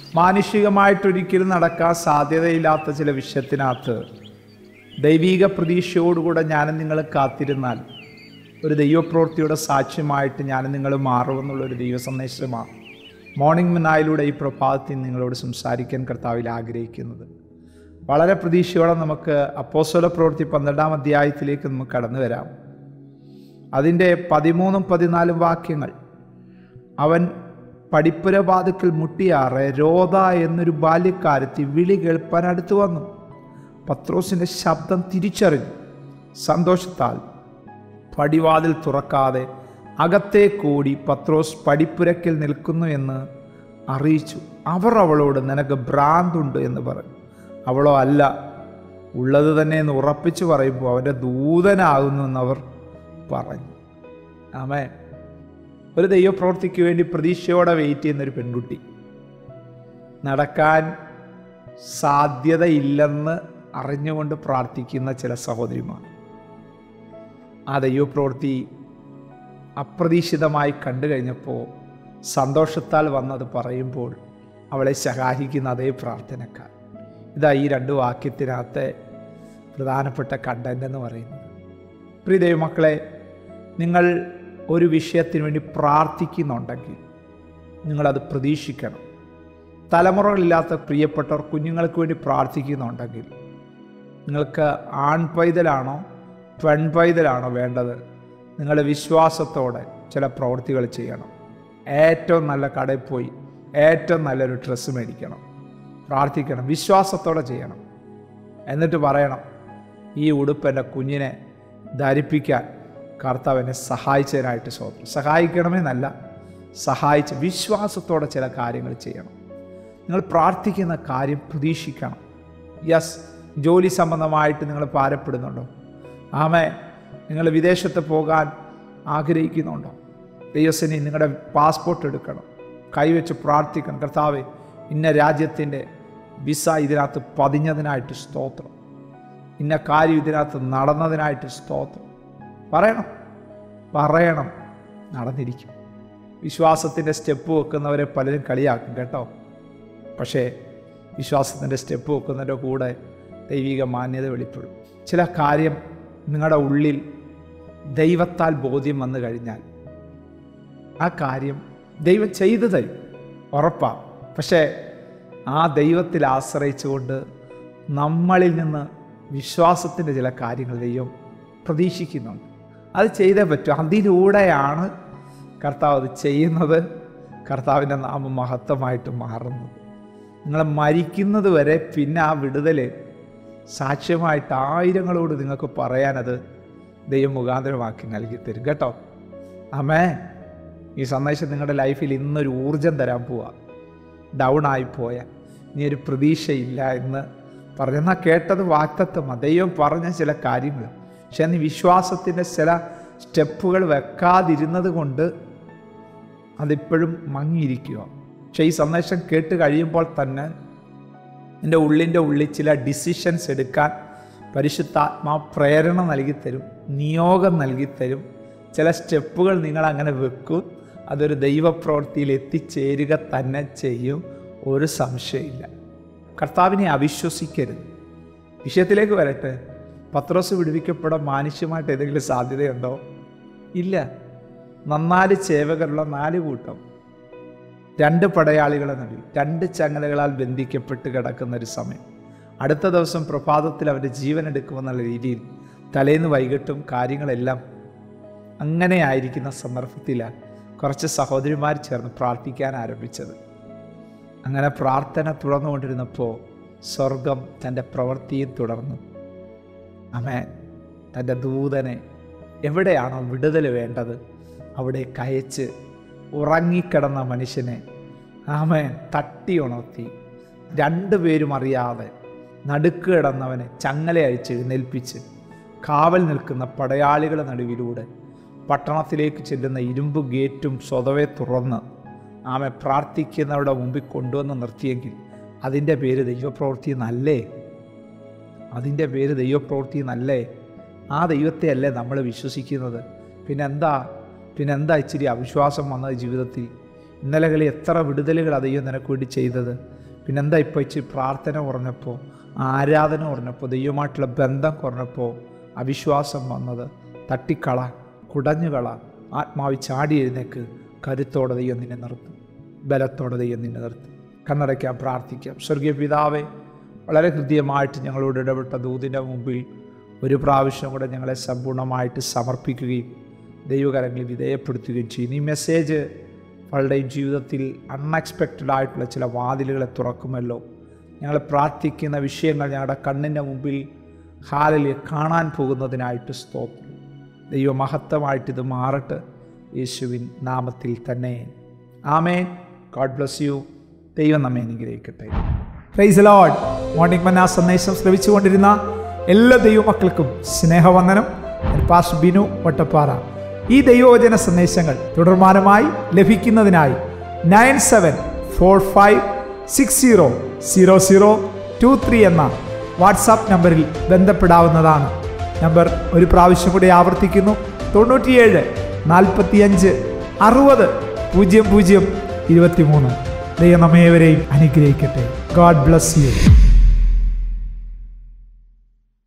മാനുഷികമായിട്ടൊരിക്കലും നടക്കാൻ സാധ്യതയില്ലാത്ത ചില വിഷയത്തിനകത്ത് ദൈവീക പ്രതീക്ഷയോടുകൂടെ ഞാനും നിങ്ങൾ കാത്തിരുന്നാൽ ഒരു ദൈവപ്രവൃത്തിയുടെ സാക്ഷ്യമായിട്ട് ഞാനും നിങ്ങൾ മാറുമെന്നുള്ളൊരു ദൈവ സന്ദേശമാണ് മോർണിംഗ് മിനായിലൂടെ ഈ പ്രഭാതത്തിൽ നിങ്ങളോട് സംസാരിക്കാൻ കർത്താവിൽ ആഗ്രഹിക്കുന്നത് വളരെ പ്രതീക്ഷയോടെ നമുക്ക് അപ്പോസ്വല പ്രവൃത്തി പന്ത്രണ്ടാം അധ്യായത്തിലേക്ക് നമുക്ക് കടന്നു വരാം അതിൻ്റെ പതിമൂന്നും പതിനാലും വാക്യങ്ങൾ അവൻ പടിപ്പുരവാതുക്കൽ മുട്ടിയാറെ രോധ എന്നൊരു ബാല്യക്കാരത്തി വിളി കേൾപ്പാൻ അടുത്തു വന്നു പത്രോസിൻ്റെ ശബ്ദം തിരിച്ചറിഞ്ഞു സന്തോഷത്താൽ പടിവാതിൽ തുറക്കാതെ അകത്തെ കൂടി പത്രോസ് പടിപ്പുരക്കിൽ നിൽക്കുന്നു എന്ന് അറിയിച്ചു അവർ അവളോട് നിനക്ക് ഭ്രാന്തുണ്ട് എന്ന് പറഞ്ഞു അവളോ അല്ല ഉള്ളത് തന്നെ എന്ന് ഉറപ്പിച്ചു പറയുമ്പോൾ അവൻ്റെ ദൂതനാകുന്നു എന്നവർ പറഞ്ഞു ആമേ ഒരു ദൈവപ്രവൃത്തിക്ക് വേണ്ടി പ്രതീക്ഷയോടെ വെയിറ്റ് ചെയ്യുന്നൊരു പെൺകുട്ടി നടക്കാൻ സാധ്യതയില്ലെന്ന് അറിഞ്ഞുകൊണ്ട് പ്രാർത്ഥിക്കുന്ന ചില സഹോദരിമാർ ആ ദൈവപ്രവൃത്തി അപ്രതീക്ഷിതമായി കണ്ടു കഴിഞ്ഞപ്പോൾ സന്തോഷത്താൽ വന്നത് പറയുമ്പോൾ അവളെ സഹായിക്കുന്ന അതേ പ്രാർത്ഥനക്കാർ ഇതാ ഈ രണ്ട് വാക്യത്തിനകത്തെ പ്രധാനപ്പെട്ട കണ്ടന്റ് എന്ന് പറയുന്നത് പ്രിയ ദൈവമക്കളെ നിങ്ങൾ ഒരു വിഷയത്തിന് വേണ്ടി പ്രാർത്ഥിക്കുന്നുണ്ടെങ്കിൽ നിങ്ങളത് പ്രതീക്ഷിക്കണം തലമുറകളില്ലാത്ത പ്രിയപ്പെട്ടവർ കുഞ്ഞുങ്ങൾക്ക് വേണ്ടി പ്രാർത്ഥിക്കുന്നുണ്ടെങ്കിൽ നിങ്ങൾക്ക് ആൺപൈതലാണോ പെൺപൈതലാണോ വേണ്ടത് നിങ്ങളുടെ വിശ്വാസത്തോടെ ചില പ്രവൃത്തികൾ ചെയ്യണം ഏറ്റവും നല്ല കടയിൽ പോയി ഏറ്റവും നല്ലൊരു ഡ്രസ്സ് മേടിക്കണം പ്രാർത്ഥിക്കണം വിശ്വാസത്തോടെ ചെയ്യണം എന്നിട്ട് പറയണം ഈ ഉടുപ്പ് എൻ്റെ കുഞ്ഞിനെ ധരിപ്പിക്കാൻ കർത്താവ് എന്നെ സഹായിച്ചതിനായിട്ട് സ്വന്തം സഹായിക്കണമെന്നല്ല സഹായിച്ച് വിശ്വാസത്തോടെ ചില കാര്യങ്ങൾ ചെയ്യണം നിങ്ങൾ പ്രാർത്ഥിക്കുന്ന കാര്യം പ്രതീക്ഷിക്കണം യെസ് ജോലി സംബന്ധമായിട്ട് നിങ്ങൾ ഭാരപ്പെടുന്നുണ്ടോ ആമേ നിങ്ങൾ വിദേശത്ത് പോകാൻ ആഗ്രഹിക്കുന്നുണ്ടോ ദൈവസേനി നിങ്ങളുടെ പാസ്പോർട്ട് എടുക്കണം കൈവച്ച് പ്രാർത്ഥിക്കണം കർത്താവെ ഇന്ന രാജ്യത്തിൻ്റെ വിസ ഇതിനകത്ത് പതിഞ്ഞതിനായിട്ട് സ്തോത്രം ഇന്ന കാര്യം ഇതിനകത്ത് നടന്നതിനായിട്ട് സ്തോത്രം പറയണം പറയണം നടന്നിരിക്കും വിശ്വാസത്തിൻ്റെ സ്റ്റെപ്പ് വെക്കുന്നവരെ പലരും കളിയാക്കും കേട്ടോ പക്ഷേ വിശ്വാസത്തിൻ്റെ സ്റ്റെപ്പ് വെക്കുന്നതിൻ്റെ കൂടെ ദൈവിക മാന്യത വെളിപ്പെടും ചില കാര്യം നിങ്ങളുടെ ഉള്ളിൽ ദൈവത്താൽ ബോധ്യം വന്നു കഴിഞ്ഞാൽ ആ കാര്യം ദൈവം ചെയ്തു തരും ഉറപ്പാണ് പക്ഷേ ആ ദൈവത്തിൽ ആശ്രയിച്ചുകൊണ്ട് നമ്മളിൽ നിന്ന് വിശ്വാസത്തിൻ്റെ ചില കാര്യങ്ങൾ ദൈവം പ്രതീക്ഷിക്കുന്നുണ്ട് അത് ചെയ്തേ പറ്റും അതിലൂടെയാണ് കർത്താവ് അത് ചെയ്യുന്നത് കർത്താവിൻ്റെ നാമം മഹത്വമായിട്ട് മാറുന്നത് നിങ്ങൾ മരിക്കുന്നത് വരെ പിന്നെ ആ വിടുതൽ സാക്ഷ്യമായിട്ട് ആയിരങ്ങളോട് നിങ്ങൾക്ക് പറയാനത് ദൈവം മുഖാന്തരമാക്കി നൽകി തരും കേട്ടോ അമേ ഈ സന്ദേശം നിങ്ങളുടെ ലൈഫിൽ ഇന്നൊരു ഊർജം തരാൻ പോവാ ഡൗൺ ആയിപ്പോയ ഇനി ഒരു പ്രതീക്ഷയില്ല എന്ന് പറഞ്ഞെന്നാൽ കേട്ടത് വാക്തത്വമാണ് ദൈവം പറഞ്ഞ ചില കാര്യങ്ങൾ പക്ഷെ നീ വിശ്വാസത്തിൻ്റെ ചില സ്റ്റെപ്പുകൾ വെക്കാതിരുന്നത് കൊണ്ട് അതിപ്പോഴും മങ്ങിയിരിക്കുക പക്ഷെ ഈ സന്ദേശം കേട്ട് കഴിയുമ്പോൾ തന്നെ എൻ്റെ ഉള്ളിൻ്റെ ഉള്ളിൽ ചില ഡിസിഷൻസ് എടുക്കാൻ പരിശുദ്ധാത്മാ പ്രേരണ നൽകിത്തരും നിയോഗം നൽകിത്തരും ചില സ്റ്റെപ്പുകൾ നിങ്ങൾ അങ്ങനെ വെക്കും അതൊരു ദൈവപ്രവൃത്തിയിൽ എത്തിച്ചേരുക തന്നെ ചെയ്യും ഒരു സംശയമില്ല കർത്താവിനെ അവിശ്വസിക്കരുത് വിഷയത്തിലേക്ക് വരട്ടെ പത്രോസ് വിടുവിക്കപ്പെടാൻ മാനുഷ്യമായിട്ട് ഏതെങ്കിലും സാധ്യതയുണ്ടോ ഇല്ല നന്നാല് ചേവകരുള്ള നാല് കൂട്ടം രണ്ട് പടയാളികളെ നടുവിൽ രണ്ട് ചങ്ങലകളാൽ ബന്ധിക്കപ്പെട്ട് കിടക്കുന്ന ഒരു സമയം അടുത്ത ദിവസം പ്രഭാതത്തിൽ അവൻ്റെ ജീവൻ എടുക്കുമെന്നുള്ള രീതിയിൽ തലേന്ന് വൈകിട്ടും കാര്യങ്ങളെല്ലാം അങ്ങനെ ആയിരിക്കുന്ന സന്ദർഭത്തിലാണ് കുറച്ച് സഹോദരിമാർ ചേർന്ന് പ്രാർത്ഥിക്കാൻ ആരംഭിച്ചത് അങ്ങനെ പ്രാർത്ഥന തുടർന്നുകൊണ്ടിരുന്നപ്പോൾ സ്വർഗം തൻ്റെ പ്രവൃത്തിയും തുടർന്നു അമേൻ തൻ്റെ ദൂതനെ എവിടെയാണോ വിടുതൽ വേണ്ടത് അവിടെ കയച്ച് ഉറങ്ങിക്കിടന്ന മനുഷ്യനെ ആമേൻ തട്ടി ഉണർത്തി രണ്ടുപേരും അറിയാതെ നടുക്ക് കിടന്നവനെ ചങ്ങല അഴിച്ച് എഴുന്നേൽപ്പിച്ച് കാവൽ നിൽക്കുന്ന പടയാളികളുടെ നടുവിലൂടെ പട്ടണത്തിലേക്ക് ചെല്ലുന്ന ഇരുമ്പ് ഗേറ്റും സ്വതവേ തുറന്ന് ആമെ പ്രാർത്ഥിക്കുന്നവരുടെ മുമ്പിൽ കൊണ്ടുവന്ന് നിർത്തിയെങ്കിൽ അതിൻ്റെ പേര് ദൈവപ്രവൃത്തി നല്ലേ അതിൻ്റെ പേര് ദൈവപ്രവൃത്തി നല്ലേ ആ ദൈവത്തെ അല്ലേ നമ്മൾ വിശ്വസിക്കുന്നത് പിന്നെന്താ പിന്നെന്താ ഇച്ചിരി അവിശ്വാസം വന്നത് ജീവിതത്തിൽ ഇന്നലകളിൽ എത്ര വിടുതലുകൾ ദൈവം നിനക്ക് വേണ്ടി ചെയ്തത് പിന്നെന്താ ഇപ്പോൾ ഇച്ചിരി പ്രാർത്ഥന കുറഞ്ഞപ്പോൾ ആരാധന കുറഞ്ഞപ്പോൾ ദൈവമായിട്ടുള്ള ബന്ധം കുറഞ്ഞപ്പോൾ അവിശ്വാസം വന്നത് തട്ടിക്കളാൻ കുടഞ്ഞുകളാൻ ആത്മാവി ചാടി എഴുന്നേക്ക് കരുത്തോടെ ദൈവം നിന്നെ നിർത്തും ബലത്തോടെ ദൈവം നിന്നെ നിർത്തും കണ്ണടയ്ക്കാം പ്രാർത്ഥിക്കാം സ്വർഗീയ പിതാവേ വളരെ ഹൃദ്യമായിട്ട് ഞങ്ങളോട് ഇടപെട്ട ദൂതിൻ്റെ മുമ്പിൽ ഒരു പ്രാവശ്യം കൂടെ ഞങ്ങളെ സമ്പൂർണ്ണമായിട്ട് സമർപ്പിക്കുകയും ദൈവകരങ്ങളിൽ വിധേയപ്പെടുത്തുകയും ചെയ്യും ഈ മെസ്സേജ് അവളുടെയും ജീവിതത്തിൽ അൺഎക്സ്പെക്റ്റഡ് ആയിട്ടുള്ള ചില വാതിലുകളെ തുറക്കുമല്ലോ ഞങ്ങൾ പ്രാർത്ഥിക്കുന്ന വിഷയങ്ങൾ ഞങ്ങളുടെ കണ്ണിൻ്റെ മുമ്പിൽ ഹാലിൽ കാണാൻ പോകുന്നതിനായിട്ട് സ്തോത്രം ദൈവമഹത്വമായിട്ട് ഇത് മാറട്ടെ യേശുവിൻ നാമത്തിൽ തന്നെ ആമേൻ ഗോഡ് ബ്ലസ് യു ദൈവം നമ്മെ അനുഗ്രഹിക്കട്ടെ പ്രൈസ് ലോഡ് മോർണിംഗ് മന്ന സന്ദേശം ശ്രവിച്ചുകൊണ്ടിരുന്ന എല്ലാ ദൈവമക്കൾക്കും സ്നേഹവന്ദനം ഞാൻ പാസ് ബിനു വട്ടപ്പാറ ഈ ദൈവവചന സന്ദേശങ്ങൾ തുടർമാനമായി ലഭിക്കുന്നതിനായി nine seven four five six zero zero zero two three എന്ന വാട്സാപ്പ് നമ്പറിൽ ബന്ധപ്പെടാവുന്നതാണ് നമ്പർ ഒരു പ്രാവശ്യം കൂടി ആവർത്തിക്കുന്നു തൊണ്ണൂറ്റിയേഴ് നാൽപ്പത്തിയഞ്ച് അറുപത് പൂജ്യം പൂജ്യം ഇരുപത്തിമൂന്ന് ദൈവം നമ്മേവരെയും അനുഗ്രഹിക്കട്ടെ ഗോഡ് ബ്ലസ് യു